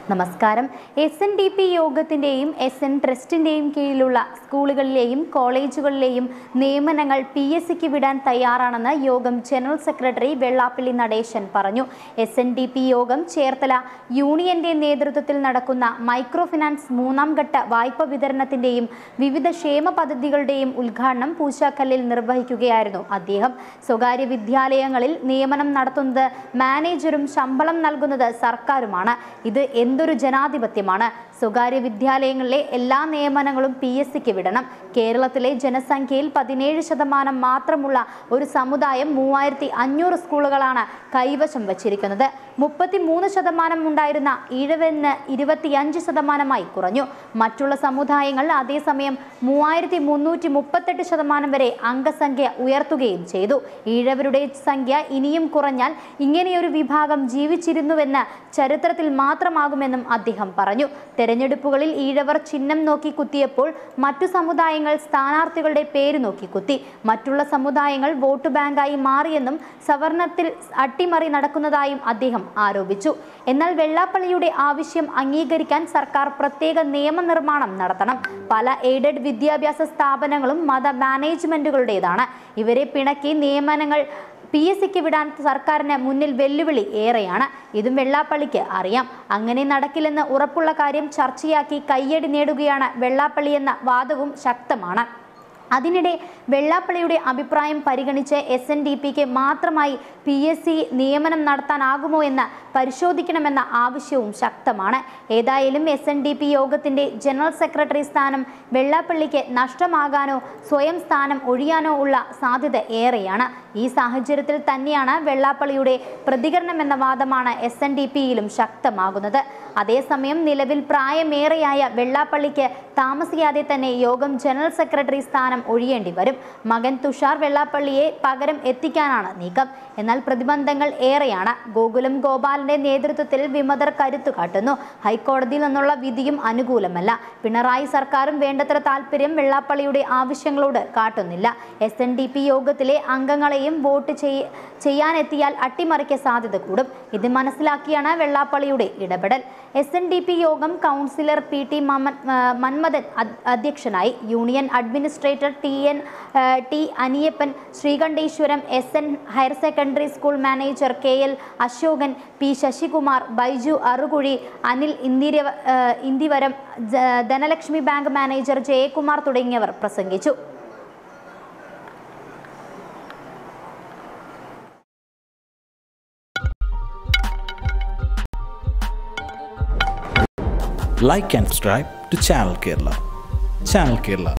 നമസ്കാരം S N D P യോഗത്തിൻ്റെയും S N ട്രസ്റ്റിൻ്റെയും കീഴിലുള്ള സ്കൂളുകളിലെയും കോളേജുകളിലെയും നിയമനങ്ങൾ പി എസ് സിക്ക് വിടാൻ തയ്യാറാണെന്ന് യോഗം ജനറൽ സെക്രട്ടറി വെള്ളാപ്പള്ളി നടേശൻ പറഞ്ഞു എസ് എൻ ഡി പി യോഗം ചേർത്തല യൂണിയന്റെ നേതൃത്വത്തിൽ നടക്കുന്ന മൈക്രോ ഫിനാൻസ് മൂന്നാം ഘട്ട വായ്പ വിതരണത്തിൻ്റെയും വിവിധ ക്ഷേമ പദ്ധതികളുടെയും ഉദ്ഘാടനം പൂശാക്കല്ലിൽ നിർവഹിക്കുകയായിരുന്നു അദ്ദേഹം സ്വകാര്യ വിദ്യാലയങ്ങളിൽ നിയമനം നടത്തുന്നത് മാനേജരും ശമ്പളം നൽകുന്നത് സർക്കാരുമാണ് ഇത് എന്തൊരു ജനാധിപത്യമാണ് സ്വകാര്യ വിദ്യാലയങ്ങളിലെ എല്ലാ നിയമനങ്ങളും പി എസ് സിക്ക് വിടണം കേരളത്തിലെ ജനസംഖ്യയിൽ പതിനേഴ് ശതമാനം മാത്രമുള്ള ഒരു സമുദായം മൂവായിരത്തി അഞ്ഞൂറ് സ്കൂളുകളാണ് കൈവശം വച്ചിരിക്കുന്നത് മുപ്പത്തി മൂന്ന് ശതമാനം ഉണ്ടായിരുന്ന ഈഴവന് ഇരുപത്തിയഞ്ച് ശതമാനമായി കുറഞ്ഞു മറ്റുള്ള സമുദായങ്ങൾ അതേസമയം മൂവായിരത്തി മുന്നൂറ്റി മുപ്പത്തെട്ട് ശതമാനം വരെ അംഗസംഖ്യ ഉയർത്തുകയും ചെയ്തു ഈഴവരുടെ സംഖ്യ ഇനിയും കുറഞ്ഞാൽ ഇങ്ങനെയൊരു വിഭാഗം ജീവിച്ചിരുന്നുവെന്ന് ചരിത്രത്തിൽ മാത്രമാകുമെന്നും അദ്ദേഹം പറഞ്ഞു തെരഞ്ഞെടുപ്പുകളിൽ ഈഴവർ ചിഹ്നം നോക്കി കുത്തിയപ്പോൾ മറ്റു സമുദായങ്ങൾ സ്ഥാനാർത്ഥികളുടെ പേര് നോക്കി കുത്തി മറ്റുള്ള സമുദായങ്ങൾ വോട്ട് ബാങ്കായി മാറിയെന്നും സവർണത്തിൽ അട്ടിമറി നടക്കുന്നതായും അദ്ദേഹം ആരോപിച്ചു എന്നാൽ വെള്ളാപ്പള്ളിയുടെ ആവശ്യം അംഗീകരിക്കാൻ സർക്കാർ പ്രത്യേക നിയമനിർമ്മാണം നടത്തണം പല എയ്ഡഡ് വിദ്യാഭ്യാസ സ്ഥാപനങ്ങളും മത മാനേജ്മെന്റുകളുടേതാണ് ഇവരെ പിണക്കി നിയമനങ്ങൾ പി എസ് സിക്ക് വിടാൻ സർക്കാരിന് മുന്നിൽ വെല്ലുവിളി ഏറെയാണ് ഇതും വെള്ളാപ്പള്ളിക്ക് അറിയാം അങ്ങനെ നടക്കില്ലെന്ന് ഉറപ്പുള്ള കാര്യം ചർച്ചയാക്കി കയ്യടി നേടുകയാണ് വെള്ളാപ്പള്ളി എന്ന വാദവും ശക്തമാണ് അതിനിടെ വെള്ളാപ്പള്ളിയുടെ അഭിപ്രായം പരിഗണിച്ച് എസ് എൻ ഡി പിക്ക് മാത്രമായി പി എസ് സി നിയമനം നടത്താനാകുമോ എന്ന് പരിശോധിക്കണമെന്ന ആവശ്യവും ശക്തമാണ് ഏതായാലും എസ് എൻ ഡി പി യോഗത്തിന്റെ ജനറൽ സെക്രട്ടറി സ്ഥാനം വെള്ളാപ്പള്ളിക്ക് നഷ്ടമാകാനോ സ്വയം സ്ഥാനം ഒഴിയാനോ ഉള്ള സാധ്യത ഏറെയാണ് ഈ സാഹചര്യത്തിൽ തന്നെയാണ് വെള്ളാപ്പള്ളിയുടെ പ്രതികരണമെന്ന വാദമാണ് എസ് എൻ ഡി പിയിലും ശക്തമാകുന്നത് അതേസമയം നിലവിൽ പ്രായമേറെയായ വെള്ളാപ്പള്ളിക്ക് താമസിയാതെ തന്നെ യോഗം ജനറൽ സെക്രട്ടറി സ്ഥാനം ഒഴിയേണ്ടി വരും മകൻ തുഷാർ വെള്ളാപ്പള്ളിയെ പകരം എത്തിക്കാനാണ് നീക്കം എന്നാൽ പ്രതിബന്ധങ്ങൾ ഏറെയാണ് ഗോകുലം ഗോപാലിന്റെ നേതൃത്വത്തിൽ വിമതർ കരുത്തു കാട്ടുന്നു ഹൈക്കോടതിയിൽ നിന്നുള്ള വിധിയും അനുകൂലമല്ല പിണറായി സർക്കാരും വേണ്ടത്ര താല്പര്യം വെള്ളാപ്പള്ളിയുടെ ആവശ്യങ്ങളോട് കാട്ടുന്നില്ല എസ് എൻ ഡി പി യോഗത്തിലെ അംഗങ്ങളെയും വോട്ട് ചെയ്യ ചെയ്യാനെത്തിയാൽ അട്ടിമറിക്ക് സാധ്യത കൂടും ഇത് മനസ്സിലാക്കിയാണ് വെള്ളാപ്പള്ളിയുടെ ഇടപെടൽ എസ് എൻ ഡി പി യോഗം കൗൺസിലർ പി ടി മമൻ മന്മഥൻ അധ്- അധ്യക്ഷനായി യൂണിയൻ അഡ്മിനിസ്ട്രേറ്റർ ടി എൻ ആ, T Aniyappan Sreekanteswaram S N higher secondary school manager K L Ashokan P Sasikumar Baiju Arukuzhi Anil Indira ആ, ഇന്ദിവരം ജ- ധനലക്ഷ്മി ബാങ്ക് മാനേജർ ജയകുമാർ തുടങ്ങിയവർ പ്രസംഗിച്ചു like and subscribe to Channel Kerala. Channel Kerala,